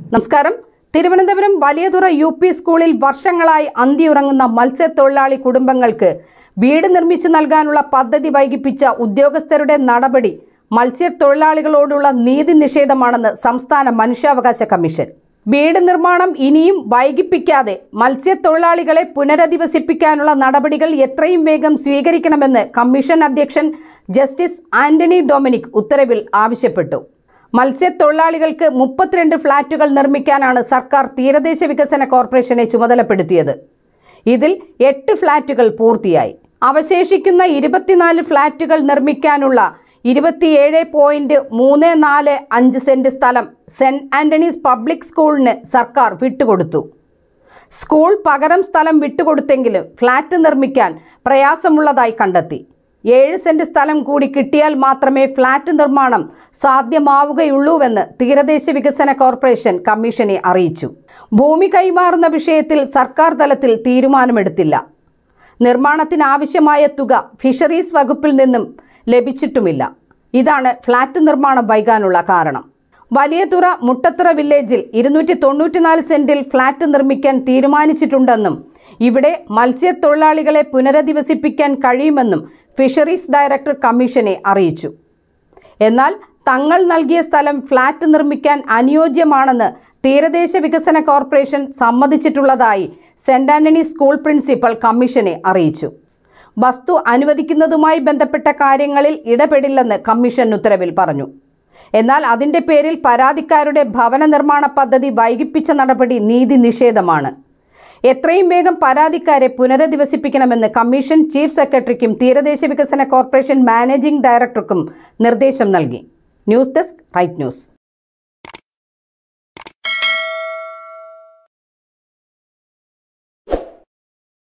നമസ്കാരം Thiruvananthapuram Valiyathura U P സ്കൂളിൽ വർഷങ്ങളായി അന്തിയുറങ്ങുന്ന മത്സ്യത്തൊഴിലാളി കുടുംബങ്ങൾക്ക് വീട് നിർമ്മിച്ചു നൽകാനുള്ള പദ്ധതി വൈകിപ്പിച്ച ഉദ്യോഗസ്ഥരുടെ നടപടി മത്സ്യത്തൊഴിലാളികളോടുള്ള നീതി നിഷേധമാണെന്ന് സംസ്ഥാന മനുഷ്യാവകാശ കമ്മീഷൻ വീട് നിർമ്മാണം ഇനിയും വൈകിപ്പിക്കാതെ മത്സ്യത്തൊഴിലാളികളെ പുനരധിവസിപ്പിക്കാനുള്ള നടപടികൾ എത്രയും വേഗം സ്വീകരിക്കണമെന്ന് കമ്മീഷൻ അധ്യക്ഷൻ ജസ്റ്റിസ് ആന്റണി ഡൊമിനിക് ഉത്തരവിൽ ആവശ്യപ്പെട്ടു മത്സ്യത്തൊഴിലാളികൾക്ക് മുപ്പത്തിരണ്ട് ഫ്ളാറ്റുകൾ നിർമ്മിക്കാനാണ് സർക്കാർ തീരദേശ വികസന കോർപ്പറേഷനെ ചുമതലപ്പെടുത്തിയത് ഇതിൽ എട്ട് ഫ്ളാറ്റുകൾ പൂർത്തിയായി അവശേഷിക്കുന്ന ഇരുപത്തിനാല് ഫ്ളാറ്റുകൾ നിർമ്മിക്കാനുള്ള ഇരുപത്തിയേഴ് പോയിന്റ് മൂന്ന് നാല് അഞ്ച് സെന്റ് സ്ഥലം സെന്റ് ആന്റണീസ് പബ്ലിക് സ്കൂളിന് സർക്കാർ വിട്ടുകൊടുത്തു സ്കൂൾ പകരം സ്ഥലം വിട്ടുകൊടുത്തെങ്കിലും ഫ്ളാറ്റ് നിർമ്മിക്കാൻ പ്രയാസമുള്ളതായി കണ്ടെത്തി ഏഴ് സെന്റ് സ്ഥലം കൂടി കിട്ടിയാൽ മാത്രമേ ഫ്ളാറ്റ് നിർമ്മാണം സാധ്യമാവുകയുള്ളൂവെന്ന് തീരദേശ വികസന കോർപ്പറേഷൻ കമ്മീഷനെ അറിയിച്ചു ഭൂമി കൈമാറുന്ന വിഷയത്തിൽ സർക്കാർ തലത്തിൽ തീരുമാനമെടുത്തില്ല നിർമ്മാണത്തിനാവശ്യമായ തുക ഫിഷറീസ് വകുപ്പിൽ നിന്നും ലഭിച്ചിട്ടുമില്ല ഇതാണ് ഫ്ളാറ്റ് നിർമ്മാണം വൈകാനുള്ള കാരണം വലിയതുറ മുട്ടത്തുറ വില്ലേജിൽ ഇരുന്നൂറ്റി തൊണ്ണൂറ്റിനാല് സെന്റിൽ ഫ്ളാറ്റ് നിർമ്മിക്കാൻ തീരുമാനിച്ചിട്ടുണ്ടെന്നും ഇവിടെ മത്സ്യത്തൊഴിലാളികളെ പുനരധിവസിപ്പിക്കാൻ കഴിയുമെന്നും ഫിഷറീസ് ഡയറക്ടർ കമ്മീഷനെ അറിയിച്ചു എന്നാൽ തങ്ങൾ നൽകിയ സ്ഥലം ഫ്ളാറ്റ് നിർമ്മിക്കാൻ അനുയോജ്യമാണെന്ന് തീരദേശ വികസന കോർപ്പറേഷൻ സമ്മതിച്ചിട്ടുള്ളതായി സെന്റ് ആന്റണി സ്കൂൾ പ്രിൻസിപ്പൽ കമ്മീഷനെ അറിയിച്ചു വസ്തു അനുവദിക്കുന്നതുമായി ബന്ധപ്പെട്ട കാര്യങ്ങളിൽ ഇടപെടില്ലെന്ന് കമ്മീഷൻ ഉത്തരവിൽ പറഞ്ഞു എന്നാൽ അതിന്റെ പേരിൽ പരാതിക്കാരുടെ ഭവന നിർമ്മാണ പദ്ധതി വൈകിപ്പിച്ച നടപടി നീതി നിഷേധമാണ് എത്രയും വേഗം പരാതിക്കാരെ പുനരധിവസിപ്പിക്കണമെന്ന് കമ്മീഷൻ ചീഫ് സെക്രട്ടറിക്കും തീരദേശ വികസന കോർപ്പറേഷൻ മാനേജിംഗ് ഡയറക്ടർക്കും നിർദ്ദേശം നൽകി ന്യൂസ് ഡെസ്ക് റൈറ്റ് ന്യൂസ്